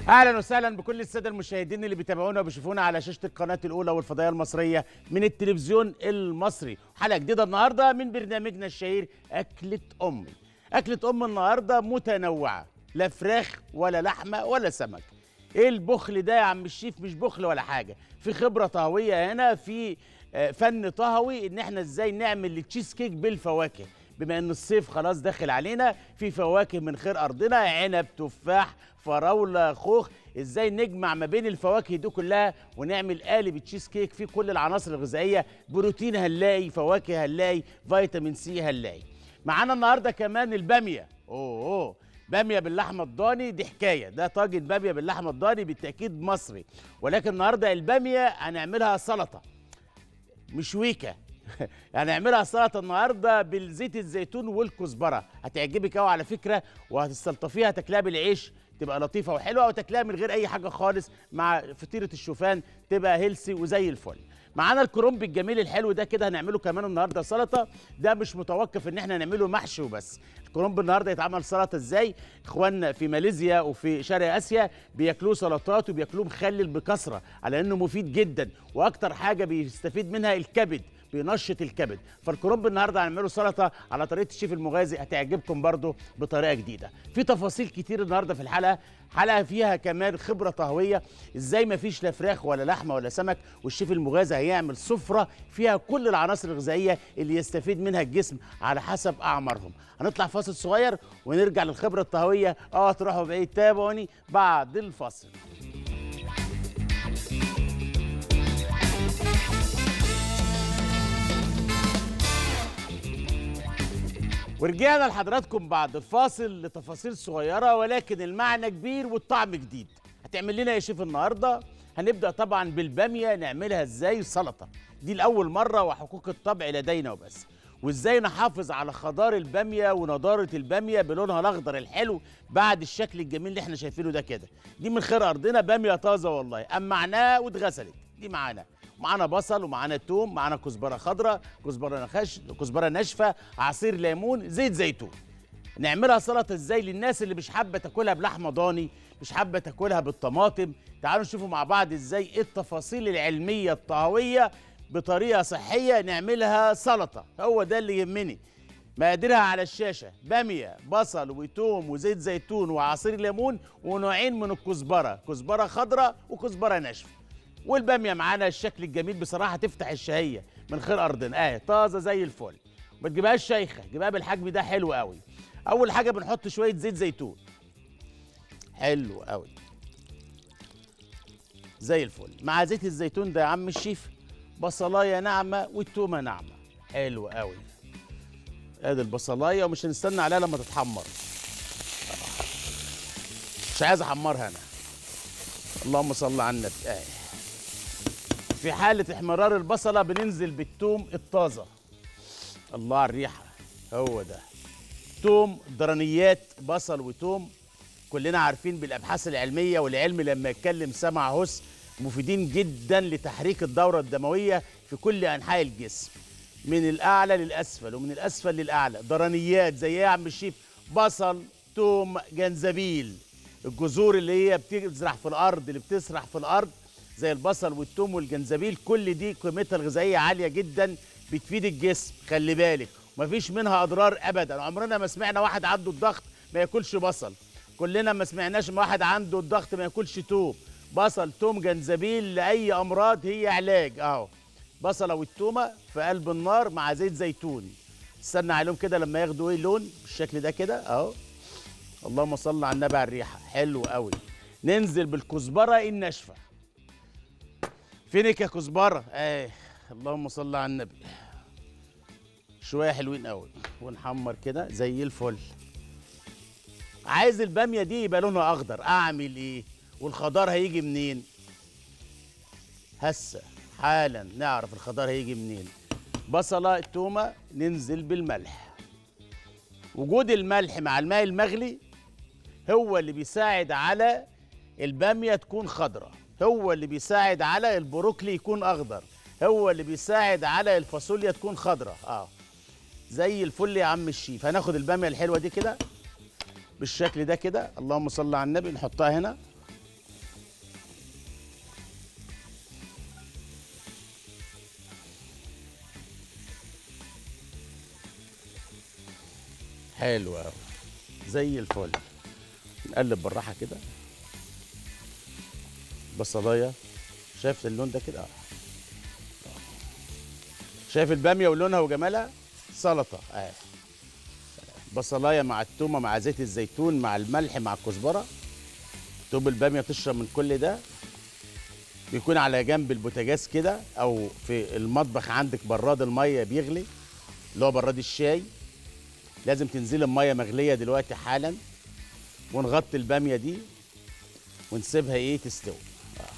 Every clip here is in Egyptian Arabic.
اهلا وسهلا بكل الساده المشاهدين اللي بيتابعونا وبيشوفونا على شاشه القناه الاولى والفضائيه المصريه من التلفزيون المصري حلقه جديده النهارده من برنامجنا الشهير اكله امي اكله ام النهارده متنوعه لا فراخ ولا لحمه ولا سمك ايه البخل ده يا عم الشيف مش بخل ولا حاجه في خبره طهويه هنا في آه، فن طهوي ان احنا ازاي نعمل التشيز كيك بالفواكه بما ان الصيف خلاص داخل علينا في فواكه من خير ارضنا عنب تفاح فراوله خوخ ازاي نجمع ما بين الفواكه دي كلها ونعمل قالب تشيز كيك فيه كل العناصر الغذائيه بروتين هنلاقي فواكه هنلاقي فيتامين سي هنلاقي معانا النهارده كمان الباميه اوه, أوه. باميه باللحمه الضاني دي حكايه ده طاجن باميه باللحمه الضاني بالتاكيد مصري ولكن النهارده الباميه هنعملها سلطه مش ويكا هنعملها سلطه النهارده بالزيت الزيتون والكزبره هتعجبك قوي على فكره وهتستلطفيها تاكلها بالعيش تبقى لطيفه وحلوه وتاكلها من غير اي حاجه خالص مع فطيره الشوفان تبقى هيلسي وزي الفل معانا الكرنب الجميل الحلو ده كده هنعمله كمان النهارده سلطه ده مش متوقف ان احنا نعمله محشي وبس الكرنب النهارده يتعمل سلطه ازاي اخواننا في ماليزيا وفي شرق اسيا بياكلوه سلطات وبياكلوه مخلل بكثره على انه مفيد جدا واكتر حاجه بيستفيد منها الكبد بينشط الكبد فالكرنب النهارده هنعمله سلطه على طريقه الشيف المغازي هتعجبكم برضو بطريقه جديده في تفاصيل كتير النهارده في الحلقه حلقه فيها كمان خبره طهويه ازاي ما فيش لا فراخ ولا لحمه ولا سمك والشيف المغازي هيعمل سفره فيها كل العناصر الغذائيه اللي يستفيد منها الجسم على حسب اعمارهم هنطلع فاصل صغير ونرجع للخبره الطهويه اه تروحوا بعيد تابعوني بعد الفاصل ورجعنا لحضراتكم بعد الفاصل لتفاصيل صغيرة ولكن المعنى كبير والطعم جديد هتعمل لنا يا شيف النهاردة هنبدأ طبعا بالبامية نعملها ازاي سلطة دي لأول مرة وحقوق الطبع لدينا وبس وازاي نحافظ على خضار البامية ونضارة البامية بلونها الأخضر الحلو بعد الشكل الجميل اللي احنا شايفينه ده كده دي من خير أرضنا بامية طازة والله أمعناها واتغسلت دي معانا معانا بصل ومعانا توم معانا كزبره خضراء كزبره نخش كزبره ناشفه عصير ليمون زيت زيتون نعملها سلطه ازاي للناس اللي مش حابه تاكلها بلحمه ضاني مش حابه تاكلها بالطماطم تعالوا نشوفوا مع بعض ازاي ايه التفاصيل العلميه الطهويه بطريقه صحيه نعملها سلطه هو ده اللي يهمني مقاديرها على الشاشه باميه بصل وتوم وزيت زيتون وعصير ليمون ونوعين من الكزبره كزبره خضراء وكزبره ناشفه والباميه معانا الشكل الجميل بصراحه تفتح الشهيه من خير ارضنا اهي طازه زي الفل ما تجيبهاش شيخه جيبها بالحجم ده حلو قوي اول حاجه بنحط شويه زيت زيتون حلو قوي زي الفل مع زيت الزيتون ده يا عم الشيف بصلايه ناعمه والتومه ناعمه حلو قوي ادي البصلايه ومش هنستنى عليها لما تتحمر مش عايز احمرها انا اللهم صل على النبي اهي في حالة احمرار البصلة بننزل بالثوم الطازة الله على الريحة هو ده توم درنيات بصل وتوم كلنا عارفين بالأبحاث العلمية والعلم لما يتكلم سمع هس مفيدين جدا لتحريك الدورة الدموية في كل أنحاء الجسم من الأعلى للأسفل ومن الأسفل للأعلى درنيات زي إيه يا عم الشيف بصل توم جنزبيل الجذور اللي هي بتزرع في الأرض اللي بتسرح في الأرض زي البصل والثوم والجنزبيل كل دي قيمتها الغذائيه عاليه جدا بتفيد الجسم خلي بالك ومفيش منها اضرار ابدا عمرنا ما سمعنا واحد عنده الضغط ما ياكلش بصل كلنا ما سمعناش ما واحد عنده الضغط ما ياكلش توم بصل توم جنزبيل لاي امراض هي علاج اهو بصله والتومه في قلب النار مع زيت زيتون استنى عليهم كده لما ياخدوا ايه لون بالشكل ده كده اهو اللهم صل على النبي على الريحه حلو قوي ننزل بالكزبره الناشفه فينك يا كزبره ايه اللهم صل على النبي شويه حلوين قوي ونحمر كده زي الفل عايز الباميه دي يبقى لونها اخضر اعمل ايه والخضار هيجي منين هسه حالا نعرف الخضار هيجي منين بصله التومه ننزل بالملح وجود الملح مع الماء المغلي هو اللي بيساعد على الباميه تكون خضراء هو اللي بيساعد على البروكلي يكون اخضر هو اللي بيساعد على الفاصوليا تكون خضراء اه زي الفل يا عم الشيف هناخد الباميه الحلوه دي كده بالشكل ده كده اللهم صل على النبي نحطها هنا حلو قوي زي الفل نقلب بالراحه كده بصلايه شايف اللون ده كده اه شايف الباميه ولونها وجمالها سلطه اه بصلايه مع التومه مع زيت الزيتون مع الملح مع الكزبره توب الباميه تشرب من كل ده بيكون على جنب البوتاجاز كده او في المطبخ عندك براد الميه بيغلي اللي هو براد الشاي لازم تنزلي الميه مغليه دلوقتي حالا ونغطي الباميه دي ونسيبها ايه تستوي آه.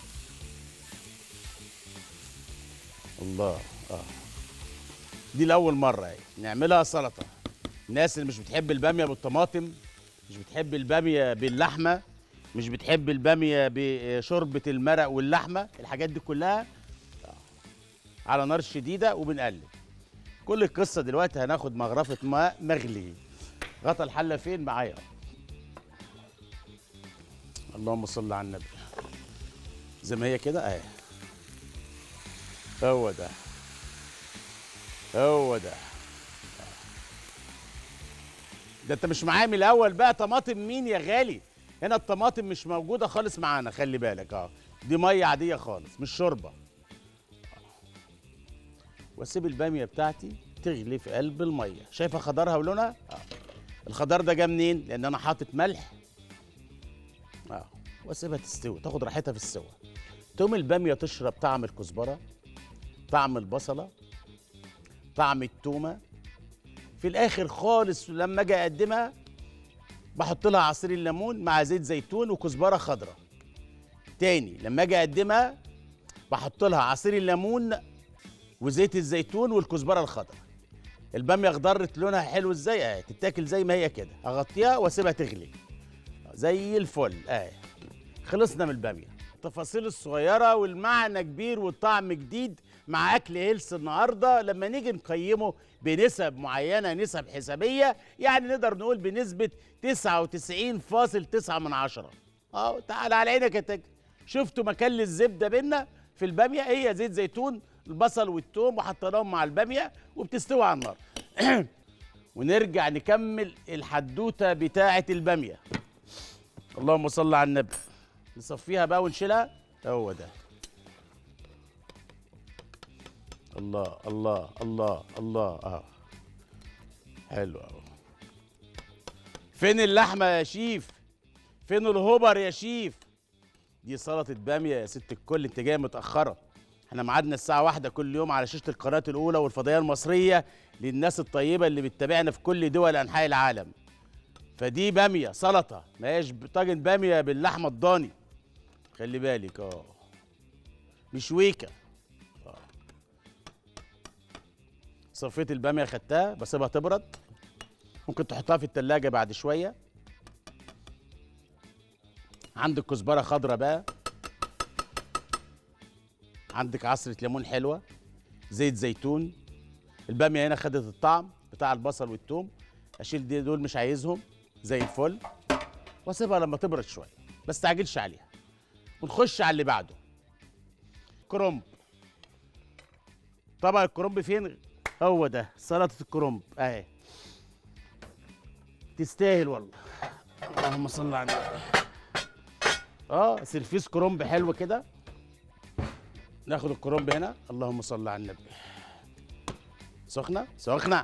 الله اه دي لاول مره اهي نعملها سلطه الناس اللي مش بتحب الباميه بالطماطم مش بتحب الباميه باللحمه مش بتحب الباميه بشوربه المرق واللحمه الحاجات دي كلها آه. على نار شديده وبنقلب كل القصه دلوقتي هناخد مغرفه ماء مغلي غطا الحله فين معايا اللهم صل على النبي زي ما هي كده اهي هو ده هو ده ده انت مش معايا من الاول بقى طماطم مين يا غالي هنا الطماطم مش موجوده خالص معانا خلي بالك اه دي ميه عاديه خالص مش شوربه واسيب الباميه بتاعتي تغلي في قلب الميه شايفه خضارها ولونها اه الخضار ده جه منين لان انا حاطط ملح اه واسيبها تستوي تاخد راحتها في السوا تقوم الباميه تشرب طعم الكزبره طعم البصله طعم التومه في الاخر خالص لما اجي اقدمها بحط لها عصير الليمون مع زيت زيتون وكزبره خضراء تاني لما اجي اقدمها بحط لها عصير الليمون وزيت الزيتون والكزبره الخضراء الباميه اخضرت لونها حلو ازاي اهي تتاكل زي ما هي كده اغطيها واسيبها تغلي زي الفل اهي خلصنا من الباميه التفاصيل الصغيره والمعنى كبير والطعم جديد مع اكل هيلث النهارده لما نيجي نقيمه بنسب معينه نسب حسابيه يعني نقدر نقول بنسبه 99.9 من عشرة اه تعال على عينك يا تاجر شفتوا مكان الزبده بينا في الباميه هي زيت زيتون البصل والثوم وحطيناهم مع الباميه وبتستوي على النار ونرجع نكمل الحدوته بتاعه الباميه اللهم صل على النبي نصفيها بقى ونشيلها هو ده الله الله الله الله اه حلو قوي فين اللحمه يا شيف فين الهبر يا شيف دي سلطه باميه يا ست الكل انت جايه متاخره احنا ميعادنا الساعه واحدة كل يوم على شاشه القناه الاولى والفضائيه المصريه للناس الطيبه اللي بتتابعنا في كل دول انحاء العالم فدي باميه سلطه ما هيش طاجن باميه باللحمه الضاني خلي بالك اه مش ويكه آه. صفيت الباميه خدتها بسيبها تبرد ممكن تحطها في التلاجة بعد شويه عندك كزبره خضراء بقى عندك عصره ليمون حلوه زيت زيتون الباميه هنا خدت الطعم بتاع البصل والثوم اشيل دي دول مش عايزهم زي الفل واسيبها لما تبرد شويه بس تعجلش عليها ونخش على اللي بعده كرنب طبق الكرنب فين هو ده سلطه الكرنب اهي تستاهل والله اللهم صل على النبي اه سرفيس كرنب حلو كده ناخد الكرنب هنا اللهم صل على النبي سخنه سخنه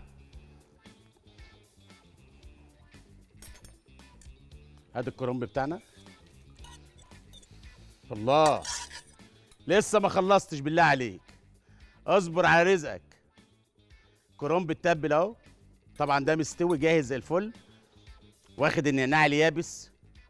هات الكرنب بتاعنا الله لسه ما خلصتش بالله عليك اصبر على رزقك كرنب التبل اهو طبعا ده مستوي جاهز زي الفل واخد النعناع اليابس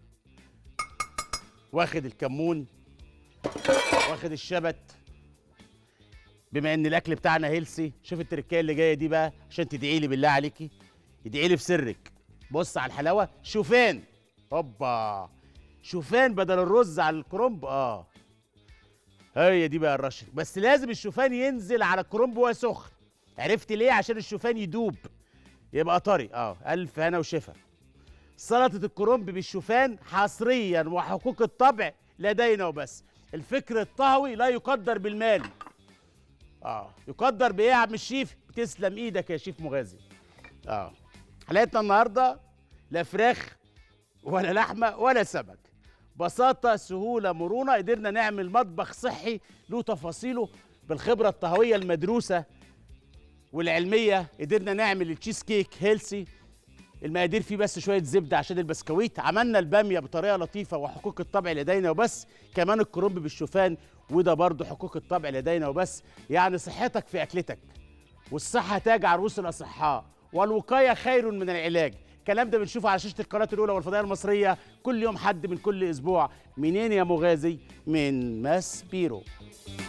واخد الكمون واخد الشبت بما ان الاكل بتاعنا هيلسي شوف التركيه اللي جايه دي بقى عشان تدعي لي بالله عليكي ادعي لي في سرك بص على الحلاوه شوفان هوبا شوفان بدل الرز على الكرنب اه هي دي بقى الرشه بس لازم الشوفان ينزل على الكرنب وهو سخن عرفت ليه عشان الشوفان يدوب يبقى طري اه الف هنا وشفا سلطه الكرنب بالشوفان حصريا وحقوق الطبع لدينا وبس الفكر الطهوي لا يقدر بالمال اه يقدر بايه يا عم الشيف تسلم ايدك يا شيف مغازي اه حلقتنا النهارده لا فراخ ولا لحمه ولا سمك بساطه سهوله مرونه قدرنا نعمل مطبخ صحي له تفاصيله بالخبره الطهويه المدروسه والعلميه قدرنا نعمل التشيز كيك هيلسي المقادير فيه بس شويه زبده عشان البسكويت عملنا الباميه بطريقه لطيفه وحقوق الطبع لدينا وبس كمان الكرنب بالشوفان وده برضه حقوق الطبع لدينا وبس يعني صحتك في اكلتك والصحه تاج عروس الاصحاء والوقايه خير من العلاج الكلام ده بنشوفه على شاشه القناه الاولى والفضائيه المصريه كل يوم حد من كل اسبوع منين يا مغازي من ماس بيرو